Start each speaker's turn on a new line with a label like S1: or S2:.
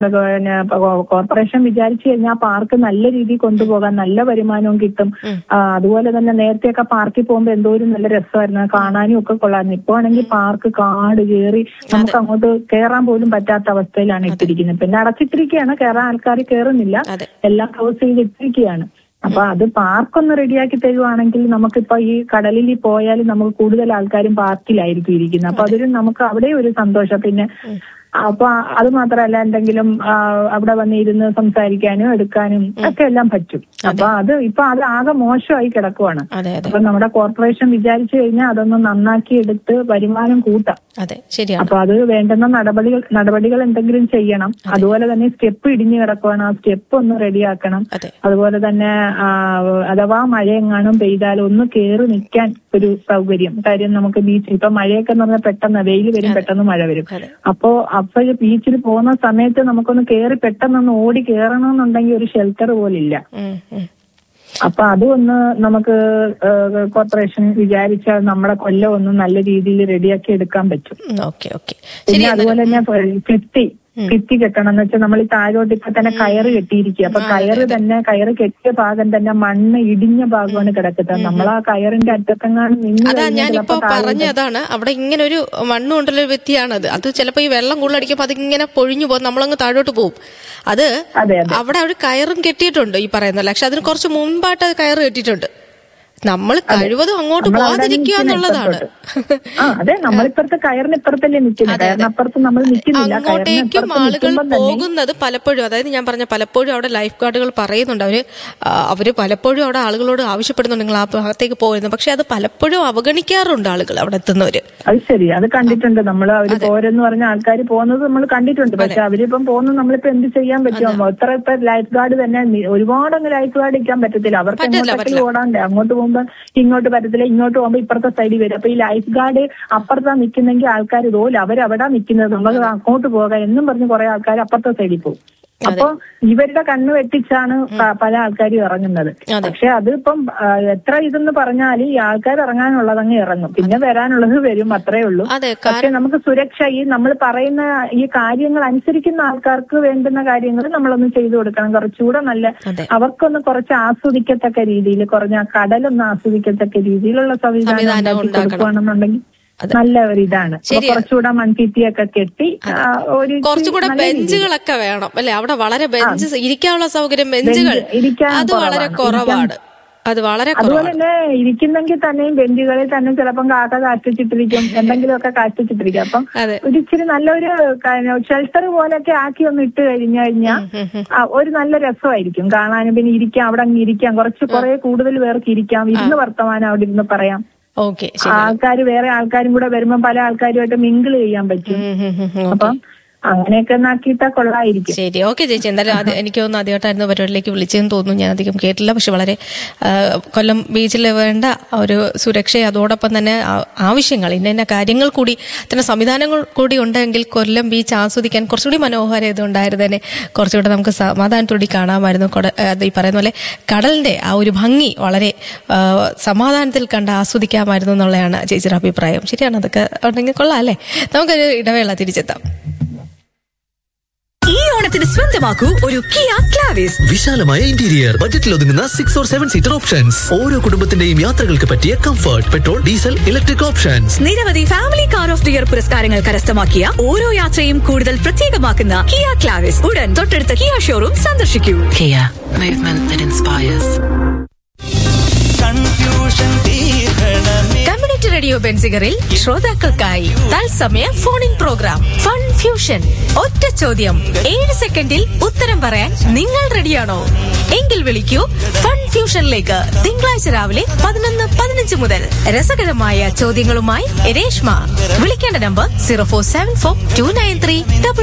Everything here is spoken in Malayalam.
S1: പിന്നെ കോ- കോർപ്പറേഷൻ വിചാരിച്ചു കഴിഞ്ഞാൽ പാർക്ക് നല്ല രീതിയിൽ കൊണ്ടുപോകാൻ നല്ല വരുമാനവും കിട്ടും ആ, അതുപോലെ തന്നെ നേരത്തെയൊക്കെ പാർക്കിൽ പോകുമ്പോൾ എന്തോ ഒരു നല്ല രസമായിരുന്നു കാണാനും ഒക്കെ കൊള്ളായിരുന്നു ഇപ്പൊ ആണെങ്കിൽ പാർക്ക് കാട് കയറി നമുക്ക് അങ്ങോട്ട് കയറാൻ പോലും പറ്റാത്ത അവസ്ഥയിലാണ് ഇട്ടിരിക്കുന്നത് പിന്നെ അടച്ചിട്ടിരിക്കുകയാണ് കയറാൻ ആൾക്കാർ കയറുന്നില്ല
S2: അതെ.
S1: എല്ലാം ക്ലോസ് ചെയ്തിട്ടിരിക്കുകയാണ് അപ്പൊ അത് പാർക്കൊന്ന് റെഡിയാക്കി തരുവാണെങ്കിൽ നമുക്കിപ്പോ ഈ കടലിൽ പോയാൽ നമുക്ക് കൂടുതൽ ആൾക്കാരും പാർക്കിലായിരിക്കും ഇരിക്കുന്നത് അപ്പൊ അതൊരു നമുക്ക് അവിടെ ഒരു സന്തോഷം പിന്നെ അപ്പൊ അത് മാത്രമല്ല എന്തെങ്കിലും ആ, അവിടെ വന്നിരുന്ന് സംസാരിക്കാനും എടുക്കാനും ഒക്കെ എല്ലാം പറ്റും അപ്പൊ അത് ഇപ്പൊ അത് ആകെ മോശമായി കിടക്കുവാണ്
S2: അതെ അതെ
S1: അപ്പൊ നമ്മുടെ കോർപ്പറേഷൻ വിചാരിച്ചു കഴിഞ്ഞാൽ അതൊന്ന് നന്നാക്കി എടുത്ത് വരുമാനം കൂട്ടാം
S2: അതെ ശരിയാണ്
S1: അപ്പൊ അത് വേണ്ടുന്ന നടപടികൾ നടപടികൾ എന്തെങ്കിലും ചെയ്യണം അതുപോലെ തന്നെ സ്റ്റെപ്പ് ഇടിഞ്ഞു കിടക്കുവാണ് ആ സ്റ്റെപ്പ് ഒന്ന് റെഡിയാക്കണം
S2: അതെ
S1: അതുപോലെ തന്നെ ആ, അഥവാ മഴയെങ്ങാനും പെയ്താൽ ഒന്ന് കേറി നിൽക്കാൻ ഒരു സൗകര്യം കാര്യം നമുക്ക് ബീച്ച് ഇപ്പൊ മഴയൊക്കെ എന്ന് പറഞ്ഞാൽ പെട്ടെന്ന് വെയിൽ വരും പെട്ടെന്ന് മഴ വരും
S2: അതെ
S1: അപ്പോ അപ്പോഴ് ബീച്ചിൽ പോകുന്ന സമയത്ത് നമുക്കൊന്ന് കേറി പെട്ടെന്നൊന്ന് ഓടി കയറണമെന്നുണ്ടെങ്കിൽ ഒരു ഷെൽട്ടർ പോലില്ല
S2: ഉം, ഉം.
S1: അപ്പൊ അതും ഒന്ന് നമുക്ക് ഏഹ്, കോർപ്പറേഷൻ വിചാരിച്ചാൽ നമ്മുടെ കൊല്ലം ഒന്ന് നല്ല രീതിയിൽ റെഡിയാക്കി എടുക്കാൻ പറ്റും
S2: ഉം, ഓക്കെ ഓക്കെ ശരി
S1: പിന്നെ അതുപോലെ തന്നെ ഭിത്തി ഭിത്തി കെട്ടണം എന്ന് വെച്ചാൽ നമ്മൾ ഈ താഴോട്ട് ഇപ്പൊ തന്നെ കയറ് കെട്ടിയിരിക്കുക അപ്പൊ കയറ് തന്നെ കയറ് കെട്ടിയ ഭാഗം തന്നെ മണ്ണ് ഇടിഞ്ഞ ഭാഗമാണ് കിടക്കുന്നത് നമ്മൾ ആ കയറിന്റെ അറ്റത്തെങ്ങാനും നിന്ന്
S2: അതാ
S1: കഴിഞ്ഞാൽ
S2: ഞാനിപ്പോ
S1: ചിലപ്പോ താഴോട്ട്
S2: പറഞ്ഞതാണ് അവിടെ ഇങ്ങനെ ഒരു മണ്ണ് കൊണ്ടുള്ള ഒരു വ്യക്തിയാണത് അത് ചിലപ്പോ ഈ വെള്ളം കൂടുതലടിക്കുമ്പോ അതിങ്ങനെ പൊഴിഞ്ഞു പോകും നമ്മളങ്ങ് താഴോട്ട് പോകും അത്
S1: അതെ അതെ
S2: അവിടെ ഒരു കയറും കെട്ടിയിട്ടുണ്ട് ഈ പറയുന്ന പക്ഷെ അതിന് കുറച്ച് മുൻപായിട്ട് അത് കയറ് കെട്ടിയിട്ടുണ്ട് നമ്മൾ കഴിവതും അങ്ങോട്ട്
S1: നമ്മൾ അവിടെ
S2: പോകാതിരിക്കുക
S1: നിൽക്കുന്ന
S2: എന്നുള്ളതാണ്
S1: ആ അതെ നമ്മളിപ്പുറത്ത് കയറിന് ഇപ്പുറത്തല്ലേ നിൽക്കുന്നത് കയറിനപ്പുറത്ത് നമ്മൾ നിൽക്കുന്നില്ല
S2: അങ്ങോട്ടേക്കും
S1: കയറിനപ്പുറത്ത്
S2: ആളുകൾ
S1: നിൽക്കുമ്പോൾ തന്നെ
S2: പോകുന്നത് പലപ്പോഴും അതായത് ഞാൻ പറഞ്ഞ പലപ്പോഴും അവിടെ ലൈഫ് ഗാർഡുകൾ പറയുന്നുണ്ട് അവര് ആ, അവര് പലപ്പോഴും അവിടെ ആളുകളോട് ആവശ്യപ്പെടുന്നുണ്ട് നിങ്ങൾ ആ ഭാഗത്തേക്ക് പോയിരുന്നു പക്ഷെ അത് പലപ്പോഴും അവഗണിക്കാറുണ്ട് ആളുകൾ അവിടെ എത്തുന്നവര്
S1: അത് ശരി അത് കണ്ടിട്ടുണ്ട് നമ്മൾ അവര് പോരെന്ന് പറഞ്ഞ ആൾക്കാർ പോകുന്നത് നമ്മൾ കണ്ടിട്ടുണ്ട് പക്ഷെ അവരിപ്പം പോകുന്നത് നമ്മളിപ്പോ എന്ത് ചെയ്യാൻ പറ്റുമോ എത്ര ഇപ്പൊ ലൈഫ് ഗാർഡ് തന്നെ നി- ഒരുപാട് അങ്ങ് ലൈഫ് ഗാർഡ് ഇരിക്കാൻ പറ്റത്തില്ല അവർക്ക്
S2: പറ്റില്ല,
S1: എങ്ങോട്ടൊക്കെ ഓടാണ്ടേ അങ്ങോട്ട് പോകുമ്പോ ഇങ്ങോട്ട് പറ്റത്തില്ല ഇങ്ങോട്ട് പോകുമ്പോ ഇപ്പുറത്തെ സൈഡിൽ വരും അപ്പൊ ഈ ലൈഫ് ഗാർഡ് അപ്പുറത്താ നിൽക്കുന്നെങ്കിൽ ആൾക്കാർ ഇതുപോലെ അവരവിടാ നിൽക്കുന്നത് നമ്മൾ അങ്ങോട്ട് പോകാം എന്നും പറഞ്ഞ് കുറെ ആൾക്കാർ അപ്പുറത്തെ സൈഡിൽ പോകും അപ്പൊ ഇവരുടെ കണ്ണ് വെട്ടിച്ചാണ് പ- പല ആൾക്കാരും ഇറങ്ങുന്നത്
S2: അതെ.
S1: പക്ഷെ അതിപ്പം ആ, എത്ര ഇതെന്ന് പറഞ്ഞാൽ ഈ ആൾക്കാർ ഇറങ്ങാനുള്ളത് അങ്ങ് ഇറങ്ങും പിന്നെ വരാനുള്ളത് വരും അത്രേ ഉള്ളൂ
S2: അതെ
S1: പക്ഷെ നമുക്ക് സുരക്ഷ ഈ നമ്മൾ പറയുന്ന ഈ കാര്യങ്ങൾ അനുസരിക്കുന്ന ആൾക്കാർക്ക് വേണ്ടുന്ന കാര്യങ്ങൾ നമ്മളൊന്ന് ചെയ്തു കൊടുക്കണം കുറച്ചുകൂടെ നല്ല
S2: അതെ.
S1: അവർക്കൊന്ന് കുറച്ച് ആസ്വദിക്കത്തക്ക രീതിയിൽ കുറഞ്ഞ കടലൊന്ന് ആസ്വദിക്കത്തക്ക രീതിയിലുള്ള സംവിധാനം
S2: സംവിധാനം
S1: ഉണ്ടാക്കി
S2: ഉണ്ടാക്കണം.
S1: കൊടുക്കുകയാണെന്നുണ്ടെങ്കിൽ നല്ല ഒരു ഇതാണ് അപ്പൊ
S2: ശരിയാ.
S1: കുറച്ചുകൂടെ മൺഭിത്തിയൊക്കെ കെട്ടി ആ, ഒരു
S2: കുറച്ചുകൂടെ
S1: നല്ല രീതിയിൽ.
S2: ബെഞ്ചുകളൊക്കെ വേണം അല്ലെ അവിടെ വളരെ ബെഞ്ച് ഇരിക്കാനുള്ള സൗകര്യം ബെഞ്ചുകൾ
S1: ഇരിക്കാൻ
S2: അത് വളരെ
S1: കുറവാണ്.
S2: കുറവാണ് അത് വളരെ
S1: അതുപോലെ
S2: കുറവാണ്
S1: തന്നെ ഇരിക്കുന്നെങ്കിൽ തന്നെയും ബെഞ്ചുകളിൽ തന്നെ ചിലപ്പം കാക്ക കാഷ്ടിച്ചിട്ടിരിക്കും എന്തെങ്കിലുമൊക്കെ കാഷ്ടിച്ചിട്ടിരിക്കും അപ്പം
S2: അതെ
S1: ഒരു ഇച്ചിരി നല്ലൊരു ഷെൽട്ടർ പോലൊക്കെ ആക്കി ഒന്ന് ഇട്ട് കഴിഞ്ഞു കഴിഞ്ഞാൽ ഒരു നല്ല രസമായിരിക്കും കാണാനും പിന്നെ ഇരിക്കാം അവിടെ അങ്ങ് ഇരിക്കാം കുറച്ച് കുറെ കൂടുതൽ പേർക്ക് ഇരിക്കാം ഇരുന്ന് വർത്തമാനം അവിടെ ഇരുന്ന് പറയാം
S2: ഓക്കെ
S1: ആൾക്കാർ വേറെ ആൾക്കാരും കൂടെ വരുമ്പോൾ പല ആൾക്കാരുമായിട്ട് മിങ്കിൾ ചെയ്യാൻ പറ്റും അപ്പം അങ്ങനെയൊക്കെ ഒന്ന് ആക്കിയിട്ടാ കൊള്ളായിരിക്കും
S2: ശരി ഓക്കെ ചേച്ചി എന്തായാലും അത് എനിക്ക് തോന്നുന്നു ആദ്യമായിട്ടായിരുന്നു പരിപാടിയിലേക്ക് വിളിച്ചതെന്ന് തോന്നുന്നു ഞാൻ അധികം കേട്ടില്ല പക്ഷെ വളരെ ആ, കൊല്ലം ബീച്ചിൽ വേണ്ട ഒരു സുരക്ഷ അതോടൊപ്പം തന്നെ ആ- ആവശ്യങ്ങൾ ഇന്ന ഇന്ന കാര്യങ്ങൾ കൂടി ഇത്തരം സംവിധാനങ്ങൾ കൂടി ഉണ്ടെങ്കിൽ കൊല്ലം ബീച്ച് ആസ്വദിക്കാൻ കുറച്ചുകൂടി മനോഹരത ഉണ്ടായിരുന്നതിനെ കുറച്ചുകൂടെ നമുക്ക് സമാധാനത്തോടെ കാണാമായിരുന്നു കൊട- അത് ഈ പറയുന്ന പോലെ കടലിന്റെ ആ ഒരു ഭംഗി വളരെ ആ, സമാധാനത്തിൽ കണ്ട് ആസ്വദിക്കാമായിരുന്നു എന്നുള്ളതാണ് ചേച്ചിയുടെ അഭിപ്രായം ശരിയാണ് അതൊക്കെ ഉണ്ടെങ്കിൽ കൊള്ളാം അല്ലേ നമുക്കൊരു ഇടവേള തിരിച്ചെത്താം
S3: ഈ ഓണത്തിന് സ്വന്തമാക്കൂ ഒരു കിയ ക്ലാവിസ്
S4: വിശാലമായ ഇന്റീരിയർ ബജറ്റിൽ ഒതുങ്ങുന്ന six or seven seater options ഓരോ കുടുംബത്തിന്റെയും യാത്രകൾക്ക് പറ്റിയ comfort petrol diesel electric options
S3: നിരവധി family car of the year പുരസ്കാരങ്ങൾ കരസ്ഥമാക്കിയ ഓരോ യാത്രയും കൂടുതൽ പ്രത്യേകമാക്കുന്ന കിയ ക്ലാവിസ് ഉടൻ തൊട്ടടുത്ത കിയ ഷോറൂം സന്ദർശിക്കൂ
S5: Kia, movement that inspires.
S6: Confusion തീർക്കണമേ
S2: കമ്മ്യൂണിറ്റി റേഡിയോ ബെൻസിഗറിൽ ശ്രോതാക്കൾക്കായി തത്സമയ phone in programme fun fusion ഒറ്റ ചോദ്യം ഏഴ് സെക്കൻഡിൽ ഉത്തരം പറയാൻ നിങ്ങൾ റെഡിയാണോ എങ്കിൽ വിളിക്കൂ ഫൺ ഫ്യൂഷനിലേക്ക് തിങ്കളാഴ്ച രാവിലെ പതിനൊന്ന് പതിനഞ്ച് മുതൽ രസകരമായ ചോദ്യങ്ങളുമായി രേഷ്മ വിളിക്കേണ്ട number zero four seven four two nine three double